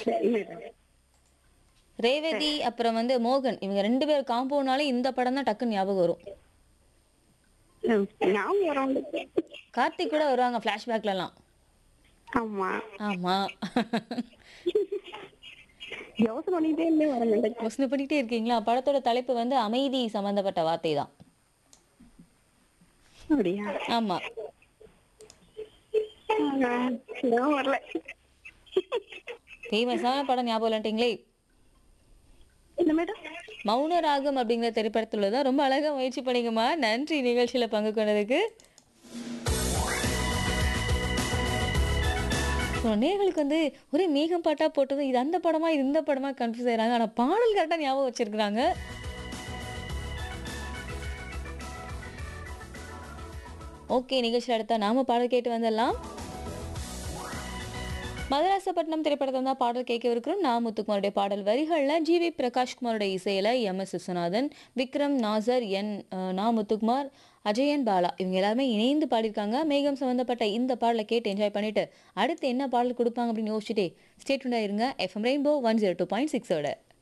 சரி மேடம் ரேவதி அப்புறம் வந்து மோகன் இவங்க ரெண்டு பேர் காம்போனாலே இந்த படம் தான் டக்குன்னு ஞாபகம் வரும் ம், ஞாபகம் வரும் உங்களுக்கு கார்த்திக் கூட வருவாங்க ஃப்ளாஷ்பேக்லலாம் ஆமா ஆமா யோசனை பண்ணிட்டே இருந்தே வர மேடம் யோசனை பண்ணிட்டே இருக்கீங்களா படத்தோட தலைப்பு வந்து அமைதி சம்பந்தப்பட்ட வார்த்தை தான் அப்படியா ஆமா ஆ, ஞாபகம் வரல ஃபேமஸான படம் ஞாபகம் இல்லைன்ட்டீங்களே என்ன மேடம் மௌன ராகம் அப்படிங்கிற திரைப்படத்துல தான் ரொம்ப அழகா முயற்சி பண்ணீங்கம்மா நன்றி நிகழ்ச்சியில பங்கு கொண்டதுக்கு அப்புறம் நேர்களுக்கு வந்து ஒரே மேகம் பாட்டா போட்டது இது அந்த படமா இது இந்த படமா கன்ஃபியூஸ் ஆயிடுறாங்க ஆனா பாடல் கரெக்டா ஞாபகம் வச்சிருக்காங்க ஓகே நிகழ்ச்சியில் அடுத்தா நாம பாடல் கேட்டு வந்துடலாம் மதராசப்பட்டினம் திரைப்படத்தில் தான் பாடல் கேட்க இருக்கிறோம் நா முத்துக்குமாருடைய பாடல் வரிகளில் ஜி வி பிரகாஷ்குமாரோட இசையில் M S Viswanathan Vikram Nasser N அஹ், நா முத்துக்குமார் அஜயன் பாலா இவங்க எல்லாருமே இணைந்து பாடியிருக்காங்க மேகம் சம்மந்தப்பட்ட இந்த பாடலை கேட்டு என்ஜாய் பண்ணிட்டு அடுத்து என்ன பாடல் கொடுப்பாங்க அப்படின்னு யோசிச்சுட்டே ஸ்டேட்மெண்டாக இருங்க FM rainbow one zero two point சிக்ஸோட